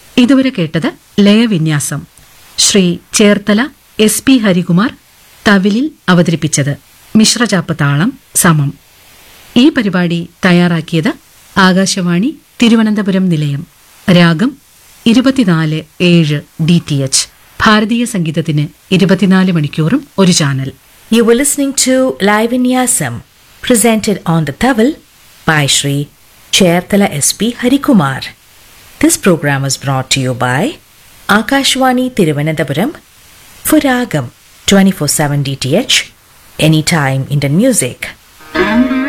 ഇതുവരെ കേട്ടത് ലയവിന്യാസം ശ്രീ ചേർത്തല എസ് പി ഹരികുമാർ തവിലിൽ അവതരിപ്പിച്ചത് മിശ്രചാപ്പ് താളം സമം ഈ പരിപാടി തയ്യാറാക്കിയത് ആകാശവാണി തിരുവനന്തപുരം നിലയം രാഗം ഇരുപത്തിനാല് ഏഴ് ഡി ടി എച്ച് ഭാരതീയ സംഗീതത്തിന് ഇരുപത്തിനാല് മണിക്കൂറും ഒരു channel You were listening to Live in Yasam, presented on the Tawil by Sri Chairthala SP Harikumar. This program was brought to you by Akashwani Tiruvananthapuram for Ragam 24/7 DTH, anytime Indian music.